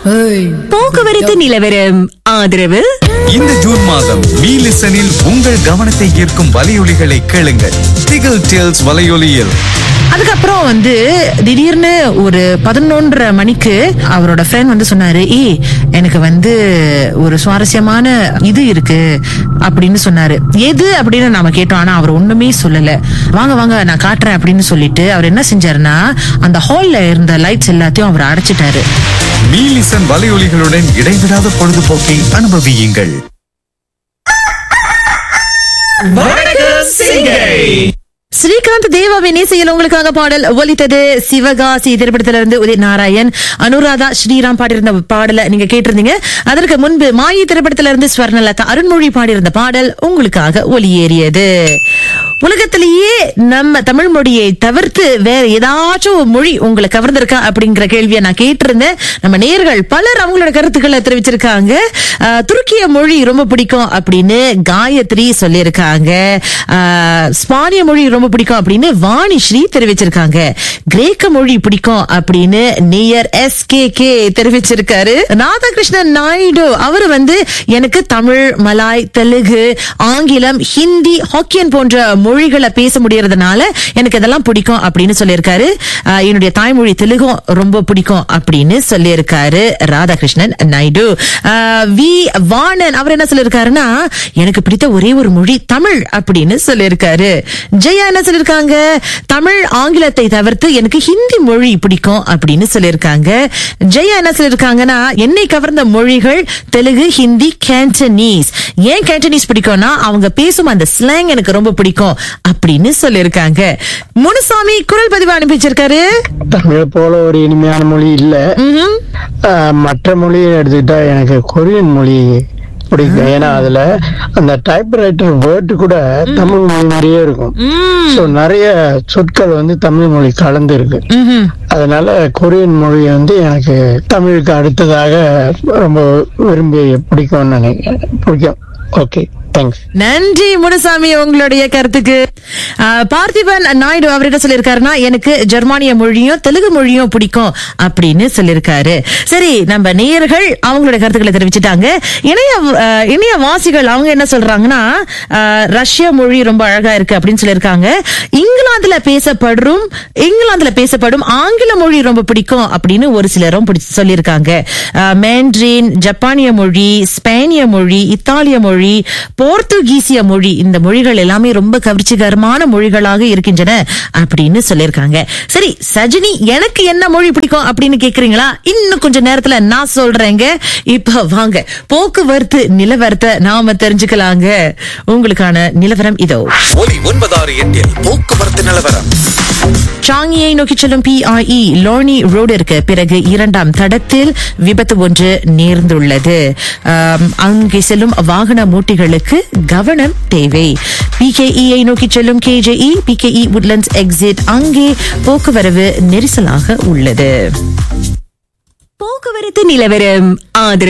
போக்குவரத்து நிலவரம் ஆதரவு இந்த ஜூன் மாதம் மீ லிசனில் உங்கள் கவனத்தை ஈர்க்கும் வலையொலிகளை கேளுங்கள் டிகிள் டேல்ஸ் வலையொலியில் அதுக்கப்புறம் வந்து திடீர்னு ஒரு பதினொன்றரை மணிக்கு அவரோட ஃப்ரெண்ட் வந்து சொன்னாரு ஏய் எனக்கு வந்து ஒரு சுவாரஸ்யமான இது இருக்கு அப்படின்னு சொன்னாரு எது அப்படின்னு நாம கேட்டோம் ஆனா அவர் ஒண்ணுமே சொல்லல வாங்க வாங்க நான் காட்டுறேன் அப்படின்னு சொல்லிட்டு அவர் என்ன செஞ்சாருன்னா அந்த ஹால்ல இருந்த லைட்ஸ் எல்லாத்தையும் அவர் அடைச்சிட்டாரு மீ லிசன் வலையொலிகளுடன் இடைவிடாத பொழுதுபோக்கை அனுபவியுங்கள் ஸ்ரீகாந்த் தேவாவின் இசையில் உங்களுக்காக பாடல் ஒலித்தது சிவகாசி திரைப்படத்துல இருந்து உதய நாராயண் அனுராதா ஸ்ரீராம் பாடியிருந்த பாடலை நீங்க கேட்டிருந்தீங்க அதற்கு முன்பு மாயி திரைப்படத்துல இருந்து ஸ்வர்ணலதா அருண்மொழி பாடியிருந்த பாடல் உங்களுக்காக ஒலியேறியது உலகத்திலேயே நம்ம தமிழ் மொழியை தவிர்த்து வேற ஏதாச்சும் ஒரு மொழி உங்களை கவர்ந்திருக்கா அப்படிங்கிற கேள்வியை நான் கேட்டிருந்தேன் நம்ம நேர்கள் பலர் அவங்களோட கருத்துக்களை தெரிவிச்சிருக்காங்க ஆஹ், துருக்கிய மொழி ரொம்ப பிடிக்கும் அப்படின்னு காயத்ரி சொல்லியிருக்காங்க ஆஹ், ஸ்பானிய மொழி ரொம்ப பிடிக்கும் அப்படின்னு வாணிஸ்ரீ தெரிவிச்சிருக்காங்க கிரேக்க மொழி பிடிக்கும் அப்படின்னு நேயர் எஸ் கே கே தெரிவிச்சிருக்காரு ராதாகிருஷ்ணன் நாயுடு அவரு வந்து எனக்கு தமிழ் மலாய் தெலுங்கு ஆங்கிலம் ஹிந்தி ஹாக்கியன் போன்ற மொழிகளை பேச முடியறதுனால எனக்கு இதெல்லாம் பிடிக்கும் அப்படின்னு சொல்லியிருக்காரு ஆஹ், என்னுடைய தாய்மொழி தெலுங்கும் ரொம்ப பிடிக்கும் அப்படின்னு சொல்லியிருக்காரு ராதாகிருஷ்ணன் நாயுடு ஆஹ், வி வாணன் அவர் என்ன சொல்லியிருக்காருன்னா எனக்கு பிடித்த ஒரே ஒரு மொழி தமிழ் அப்படின்னு சொல்லியிருக்காரு ஜெயா என்ன சொல்லியிருக்காங்க தமிழ் ஆங்கிலத்தை தவிர்த்து எனக்கு ஹிந்தி மொழி பிடிக்கும் அப்படின்னு சொல்லியிருக்காங்க ஜெயா என்ன சொல்லியிருக்காங்கன்னா என்னை கவர்ந்த மொழிகள் தெலுங்கு ஹிந்தி கேண்டனீஸ் ஏன் கேண்டனீஸ் பிடிக்கும்னா அவங்க பேசும் அந்த ஸ்லாங் எனக்கு ரொம்ப பிடிக்கும் அப்படின்னு சொல்லியிருக்காங்க முனுசாமி குரல் பதிவு அனுப்பிச்சிருக்காரு தமிழ் போல ஒரு இனிமையான மொழி இல்ல ம்ஹும். ஆஹ் மற்ற மொழியை எடுத்துக்கிட்டா எனக்கு கொரியன் மொழி பிடிக்கும் ஏன்னா அதுல அந்த டைப்ரைட்டர் வேர்டு கூட தமிழ் மொழி மாதிரியே இருக்கும் ஸோ நிறைய சொற்கள் வந்து தமிழ் மொழி கலந்து இருக்கு ம்ஹும். அதனால கொரியன் மொழி வந்து எனக்கு தமிழுக்கு அடுத்ததாக ரொம்ப விரும்பி பிடிக்கும்னு நினைக்கிறேன் பிடிக்கும் ஓகே தேங்க்ஸ் நன்றி முனுசாமி உங்களுடைய கருத்துக்கு ஆஹ், பார்த்திபன் நாயுடு அவர் என்ன சொல்லியிருக்காருன்னா எனக்கு ஜெர்மானிய மொழியும் தெலுங்கு மொழியும் பிடிக்கும் அப்படின்னு சொல்லியிருக்காரு சரி நம்ம நேயர்கள் அவங்களோட கருத்துக்களை தெரிவிச்சிட்டாங்க இணைய ஆஹ், இணைய வாசிகள் அவங்க என்ன சொல்றாங்கன்னா ஆஹ், ரஷ்ய மொழி ரொம்ப அழகா இருக்கு அப்படின்னு சொல்லியிருக்காங்க இங்கிலாந்துல பேசப்படும் இங்கிலாந்துல பேசப்படும் ஆங்கில மொழி ரொம்ப பிடிக்கும் அப்படின்னு ஒரு சிலரும் பிடிச்சு சொல்லியிருக்காங்க ஆஹ், மேண்ட்ரின் ஜப்பானிய மொழி ஸ்பேனிய மொழி இத்தாலிய மொழி போர்த்துகீசிய மொழி இந்த மொழிகள் எல்லாமே ரொம்ப கவர்ச்சிகரமான மொழிகளாக இருக்கின்றன அப்படின்னு சொல்லியிருக்காங்க சரி சஜினி எனக்கு என்ன மொழி பிடிக்கும் அப்படின்னு கேக்குறீங்களா இன்னும் கொஞ்ச நேரத்துல நான் சொல்றேங்க இப்ப வாங்க போக்குவரத்து நிலவரத்தை நாம தெரிஞ்சுக்கலாங்க உங்களுக்கான நிலவரம் இதோ ஒலி ஒன்பதாறு எட்டில் போக்குவரத்து நிலவரம் சாங்கியை நோக்கி செல்லும் பிஐஇ லோனி ரோடிற்கு பிறகு இரண்டாம் தடத்தில் விபத்து ஒன்று நேர்ந்துள்ளது ஆம், அங்கே செல்லும் வாகன மூட்டிகளுக்கு கவனம் தேவை பிகேஇயை நோக்கி செல்லும் கேஜேஇ பிகேஇ உட்லண்ட்ஸ் எக்ஸிட் அங்கே போக்குவரவு நெரிசலாக உள்ளது போக்குவரத்து நிலவரம் ஆதரவு